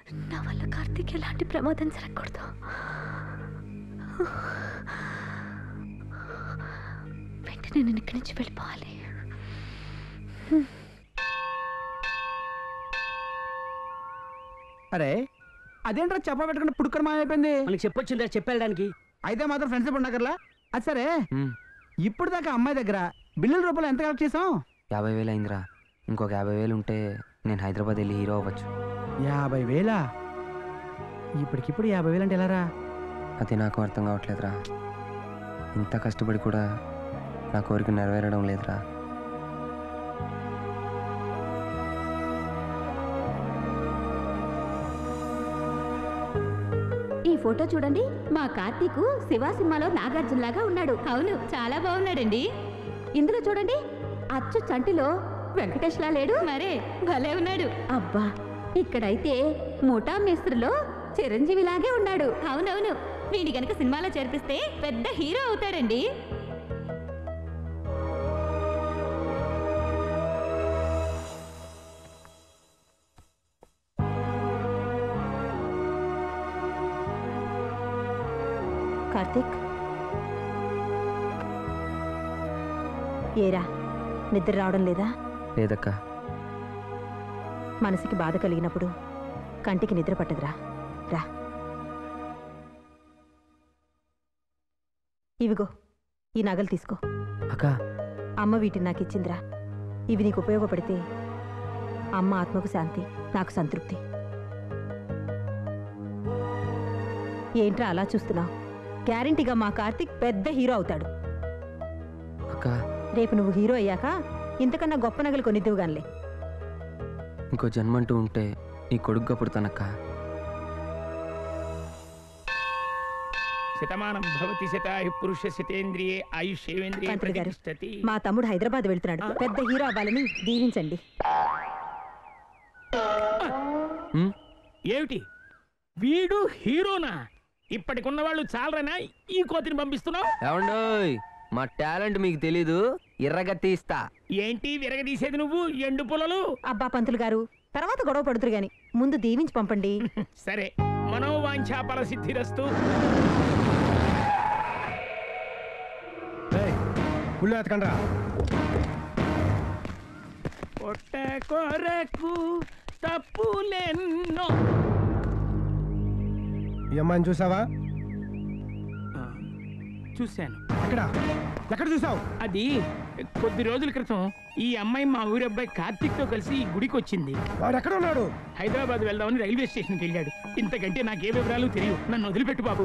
నా వల్ల కార్తీక్ ఎలాంటి ప్రమాదం జరగకూడదు వెంటనే నేను ఇక్కడి నుంచి వెళ్ళిపోవాలి అరే అదేంట్రా చెప్ప పెట్టుకుని పుడుకొని మాయమైపోయింది మనకి చెప్పొచ్చిందా చెప్పెళ్ళడానికి అయితే మాత్రం ఫ్రెండ్స్ ఉండగలరా అది సరే ఇప్పుడు దాకా అమ్మాయి దగ్గర బిల్లుల రూపాయలు ఎంత కలెక్ట్ చేసాం యాభై వేలు అయిందిరా ఇంకొక యాభై వేలు ఉంటే నేను హైదరాబాద్ వెళ్ళి హీరో అవ్వచ్చు యాభై వేలా ఇప్పటికిప్పుడు యాభై వేలు అంటే ఎలారా అది నాకు అర్థం కావట్లేదురా ఇంత కష్టపడి కూడా నా కోరిక నెరవేరడం లేదురా ఈ ఫోటో చూడండి మా కార్తీక్ శివ సినిమాలో నాగార్జున లాగా ఉన్నాడు అవును చాలా బాగున్నాడండి ఇందులో చూడండి అచ్చు చంటిలో వెంకటేష్ లా లేడు మరే భలే ఉన్నాడు అబ్బా ఇక్కడైతే ముఠా మేస్త్రిలో చిరంజీవి లాగే ఉన్నాడు అవునవును వీడి గనక సినిమాలో చేర్పిస్తే పెద్ద హీరో అవుతాడండి కార్తీక్ ఏరా నిద్ర రావడం లేదా లేదక్క మనసుకి బాధ కలిగినప్పుడు కంటికి నిద్ర పట్టదురా రా ఇవిగో ఈ నగలు తీసుకో అక్క అమ్మ వీటిని నాకు ఇచ్చిందిరా ఇవి నీకు ఉపయోగపడితే అమ్మ ఆత్మకు శాంతి నాకు సంతృప్తి ఏంట్రా అలా చూస్తున్నావు గ్యారంటీగా మా కార్తీక్ పెద్ద హీరో అవుతాడు అక్క రేపు నువ్వు హీరో అయ్యాక ఇంతకన్నా గొప్ప నగలు కొనిద్దువుగానిలే ఇంకో జన్మంటూ ఉంటే నీ కొడుగ్గా పుడతానక్క శతమానం భవతి శతాయు పురుష శతేంద్రియే ఆయుష్యేంద్రియే పంతులు గారు, ప్రతిష్టతి మా తమ్ముడు హైదరాబాద్ వెళ్తున్నాడు పెద్ద హీరో అవ్వాలని దీవించండి ఉమ్, ఏమిటి వీడు హీరోనా ఇప్పటికున్న వాళ్ళు చాలరనా ఈ కోతిని పంపిస్తున్నావు ఏమండోయ్ మా టాలెంట్ మీకు తెలీదు ఎర్రగా తీస్తా ఏంటి విరగదీసేది నువ్వు ఎండు పొలలు అబ్బా పంతులు గారు తర్వాత గొడవ పడుతురు గాని ముందు దీవించి పంపండి సరే మనోవాంఛా ఫల సిద్ధిరస్తు పుల్లు ఎత్తకండ్రా పొట్ట కొరకు తప్పులెన్నో ఈ అమ్మాయిని చూసావా ఆ, చూశాను ఎక్కడ ఎక్కడ చూసావు అది కొద్ది రోజుల క్రితం ఈ అమ్మాయి మా ఊరి అబ్బాయి కార్తీక్ తో కలిసి ఈ గుడికి వచ్చింది వాడు ఎక్కడ ఉన్నాడు హైదరాబాద్ వెళ్దామని రైల్వే స్టేషన్కి వెళ్ళాడు ఇంతకంటే నాకే వివరాలు తెలియవు నన్ను వదిలిపెట్టు బాబు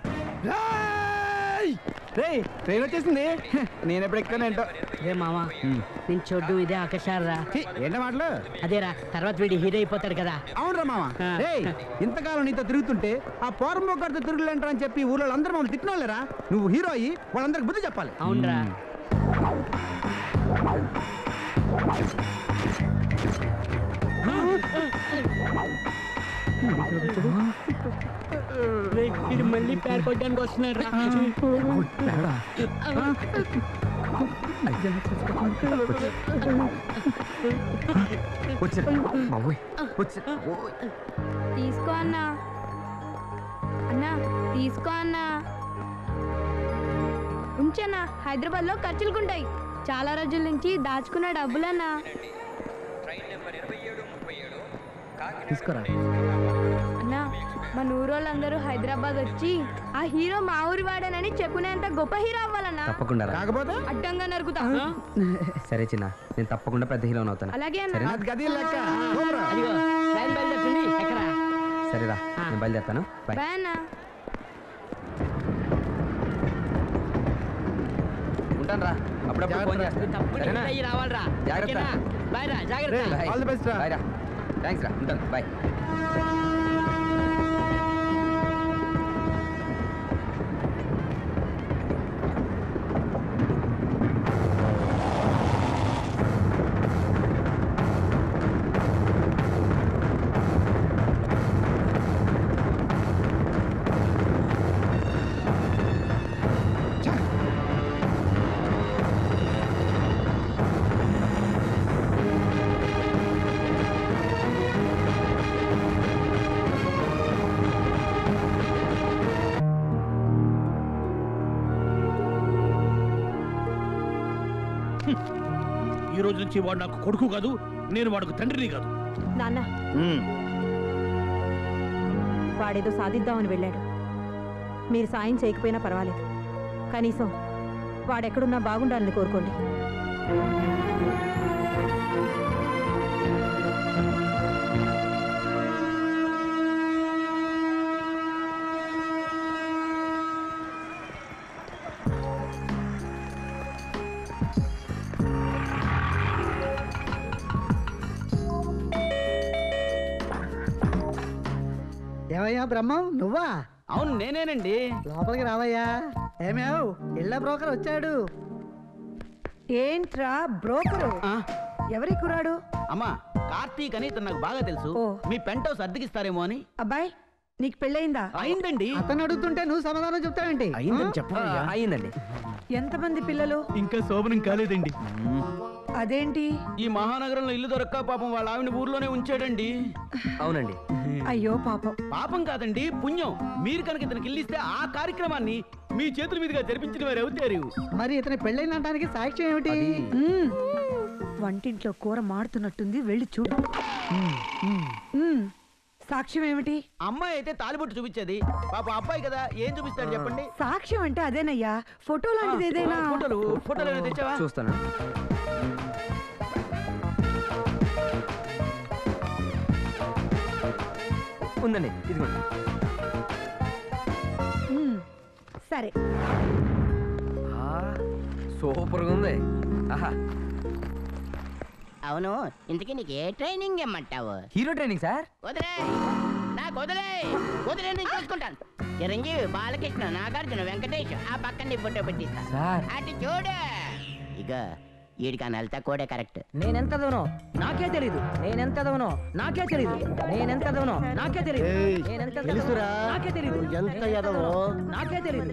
రే ట్రైన్ వచ్చేసింది నేను ఎప్పుడు ఎక్కానంటో రే మావా నేను చూడ్డం ఇదే ఆకర్షారా ఏంట మాటలు అదేరా తర్వాత వీడి హీరో అయిపోతాడు కదా అవునరా మామ ఆ. రే ఇంతకాలం నీతో తిరుగుతుంటే ఆ పోరంబోకర్తో తిరుగులేంటరా అని చెప్పి ఊళ్ళో అందరూ మమ్మల్ని తిట్టినోళ్ళరా నువ్వు హీరో అయ్యి వాళ్ళందరికి బుద్ధి చెప్పాలి అవునరా వీడు మళ్ళీ పేరు కొట్టడానికి వస్తున్నాడు తీసుకో అన్నా అన్నా తీసుకో అన్నా ఉంచన్నా హైదరాబాద్ లో ఖర్చులుకుంటాయి చాలా రోజుల నుంచి దాచుకున్న డబ్బులన్నా తీసుకురా అన్నా మన ఊరోళ్ళందరూ హైదరాబాద్ వచ్చి ఆ హీరో మా ఊరి వాడేనని చెప్పునేంత గొప్ప హీరో అవ్వాలన్నా తప్పకుండా రా. కాకపోతే అడ్డంగా నరుకుతా సరే చిన్న నేను తప్పకుండా పెద్ద హీరోని అవుతాను అలాగే అన్నా సరేనా అది గది లెక్క పోరా. అదిగో ట్రైన్ బయలుదేరుతుంది ఎక్కరా సరేరా నేను బయలుదేరుతాను బాయ్ బాయ్ అన్నా ఉంటాను రా అప్పుడప్పుడు ఫోన్ చేస్తాను తప్పకుండా సరేనా హీరో అయ్యి రావాలిరా జాగ్రత్త. ఓకేనా? బాయ్ రా జాగ్రత్త రేయ్. బాయ్ All the best రా. బాయ్ రా థ్యాంక్స్ రా ఉంటాను బాయ్ ఆ ఈ రోజు నుంచి వాడు నాకు కొడుకు కాదు నేను వాడుకు తండ్రిని కాదు నాన్న వాడేదో సాధిద్దామని వెళ్ళాడు మీరు సాయం చేయకపోయినా పర్వాలేదు కనీసం వాడెక్కడున్నా బాగుండాలని కోరుకోండి ఏమయ్యా బ్రహ్మం నువ్వా అవును నేనేనండి లోపలికి రావయ్యా ఏమేవ్ ఇళ్ళ బ్రోకర్ వచ్చాడు ఏంట్రా బ్రోకరు ఎవరి కురాడు అమ్మా కార్తీక్ అని ఇతను నాకు బాగా తెలుసు ఓ. మీ పెంట్ హౌస్ అద్దెకిస్తారేమో అని అబ్బాయి నీకు పెళ్ళయిందా అయిందండి అతను అడుగుతుంటే నువ్వు సమాధానం చెప్తావేంటి ఆ, అయ్యిందండి ఎంతమంది పిల్లలు ఇంకా శోభనం కాలేదండి అదేంటి ఈ మహానగరంలో ఇల్లు దొరక్క పాపం వాళ్ళ ఆవిడ ఊర్లోనే ఉంచాడండి అవునండి అయ్యో పాపం పాపం కాదండి పుణ్యం మీరు కనుక ఇతనికి ఇల్లు ఇస్తే ఆ కార్యక్రమాన్ని మీ చేతుల మీదుగా జరిపించిన వారు అవుతారు మరి ఇతని పెళ్ళైందంటానికి సాక్ష్యం ఏమిటి మ్మ్. వంటింట్లో కూర మాడుతున్నట్టుంది వెళ్ళి చూడు మ్మ్. సాక్ష్యం ఏమిటి అమ్మాయి అయితే తాలిబొట్టు చూపించేది పాప అబ్బాయి కదా ఏం చూపిస్తాడు చెప్పండి సాక్ష్యం అంటే అదేనయ్యా ఫోటో లాంటిది ఏదైనా ఫోటోలు ఫోటోలు ఏమైనా తెచ్చావా చూస్తాను ఉందండి ఇదిగోండి మ్మ్. సరే ఆ, సూపర్గా ఉంది ఆహా అవును ఇంతకీ నీకు ఏ ట్రైనింగ్ ఇమ్మంటావు హీరో ట్రైనింగ్ సార్ వదిలే నాకు వదిలే వదిలే నేను చూసుకుంటాను చిరంజీవి బాలకృష్ణ నాగార్జున వెంకటేష్ ఆ పక్కన నీ ఫోటో పెట్టిస్తా సార్ అటు చూడు ఇక ఈడికా నల్తా కూడా కరెక్ట్ నేనెంత దూనో నాకే తెలీదు నేనెంత దూనో నాకే తెలీదు నేనెంత దూనో నాకే తెలీదు నేనెంత తెలుసురా నాకే తెలీదు ఎంత ఎదవో నాకే తెలీదు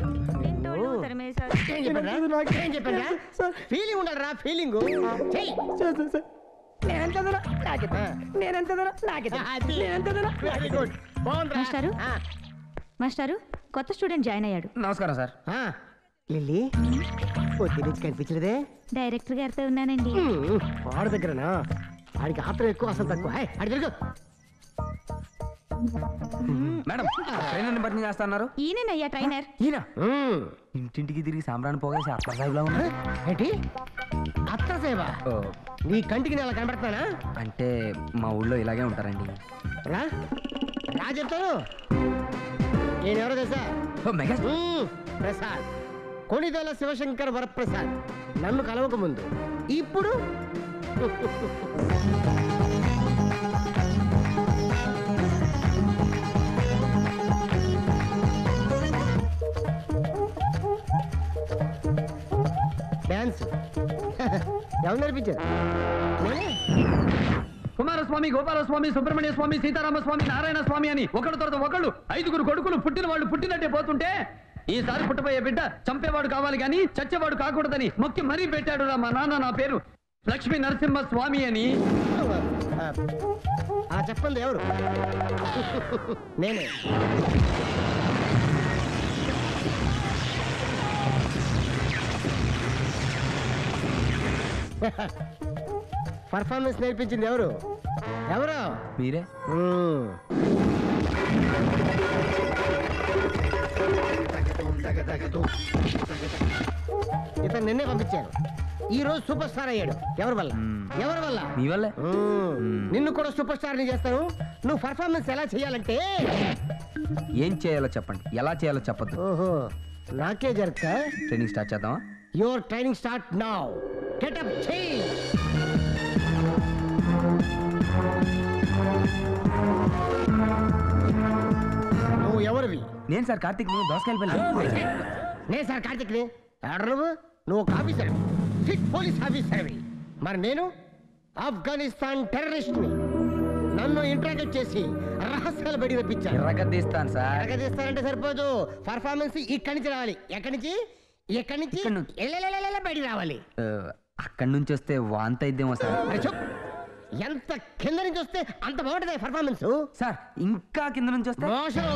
ఏం చెప్పారా ఫీలింగ్ ఉండాలిరా ఫీలింగ్ నేనెంత దూనో నాకే నేనెంత దూనో నాకే నేనెంత దూనో వెరీ గుడ్ బాగుందిరా మాస్టారు ఆ, మాస్టారు కొత్త స్టూడెంట్ జాయిన్ అయ్యాడు నమస్కారం సార్ ఆ. లిల్లీ పొద్దు నుంచి కనిపించలేదే డైరెక్టర్ గారితో ఉన్నానండి వాడు దగ్గరనా వాడికి ఆత్రం ఎక్కువ అసలు తక్కువ హే, అటు తిరుగు మేడం ట్రైనర్ని పరిచయం చేస్తున్నారు ఈయనయ్యా ట్రైనర్ ఈయన ఇంటింటికి తిరిగి సాంబ్రాన్ని పోగేసి అప్పర్ సాహిబ్లా ఉన్నారు ఏంటి అత్త సేవ ఓ, నీ కంటికి నేను అలా కనబడతానా అంటే మా ఊళ్ళో ఇలాగే ఉంటారండి రా రా చెప్తాను నేనెవరో తెలుసా ఓ, మెగా మ్మ్, ప్రసాద్ కొణిదెల శివశంకర్ వరప్రసాద్ నన్ను కలవక ముందు ఇప్పుడు డాన్స్ ఎవరు నేర్పించారు నేనే కుమారస్వామి గోపాలస్వామి సుబ్రహ్మణ్య స్వామి సీతారామ స్వామి నారాయణ స్వామి అని ఒకడు తర్వాత ఒకళ్ళు ఐదుగురు కొడుకులు పుట్టిన వాళ్ళు పుట్టినట్టే పోతుంటే ఈసారి పుట్టబోయే బిడ్డ చంపేవాడు కావాలి గాని చచ్చేవాడు కాకూడదని మొక్కి మరీ పెట్టాడు మా నాన్న నా పేరు లక్ష్మీ నరసింహ స్వామి అని ఆ చెప్పండి ఎవరు నేనే పర్ఫార్మెన్స్ నేర్పించింది ఎవరు ఎవరు మీరే మ్మ్. ఇతను నిన్నే పంపించారు ఈ రోజు సూపర్ స్టార్ అయ్యాడు ఎవరి వల్ల ఎవరి వల్ల మీ వల్లే మ్మ్. నిన్ను కూడా సూపర్ స్టార్ ని చేస్తాను నువ్వు పర్ఫార్మెన్స్ ఎలా చేయాలంటే ఏం చేయాలో చెప్పండి ఎలా చేయాలో చెప్పొద్దు ఓహో నాకే జరుగుతా ట్రైనింగ్ స్టార్ట్ చేద్దామా your training start now get up change నువ్వు ఎవరివి నేను సార్ కార్తీక్ నేను దోసకాయలు వెళ్ళి నేను సార్ కార్తిక్ ని ఎవరు నువ్వు నువ్వు ఒక ఆఫీసర్ సిట్ పోలీస్ ఆఫీసర్ మరి నేను ఆఫ్ఘనిస్తాన్ టెర్రరిస్ట్ ని నన్ను ఇంట్రాగేట్ చేసి రహస్యాలు బయట తెప్పించాను ఎర్రగద్దీస్తాను సార్ ఎరగదీస్తానంటే సరిపోదు పర్ఫార్మెన్స్ ఇక్కడి నుంచి రావాలి ఎక్కడి నుంచి ఎక్కడి నుంచి ఇక్కడి నుంచి. ఎల్లెల్లెల్లెల్ల బయటికి రావాలి ఆ, అక్కడి నుంచి వస్తే వాంత అయిద్దేమో సార్ అరే చూప్. ఎంత కింద నుంచి వస్తే అంత బాగుంటుంది పర్ఫార్మెన్స్ సార్ ఇంకా కింద నుంచి వస్తే మోసం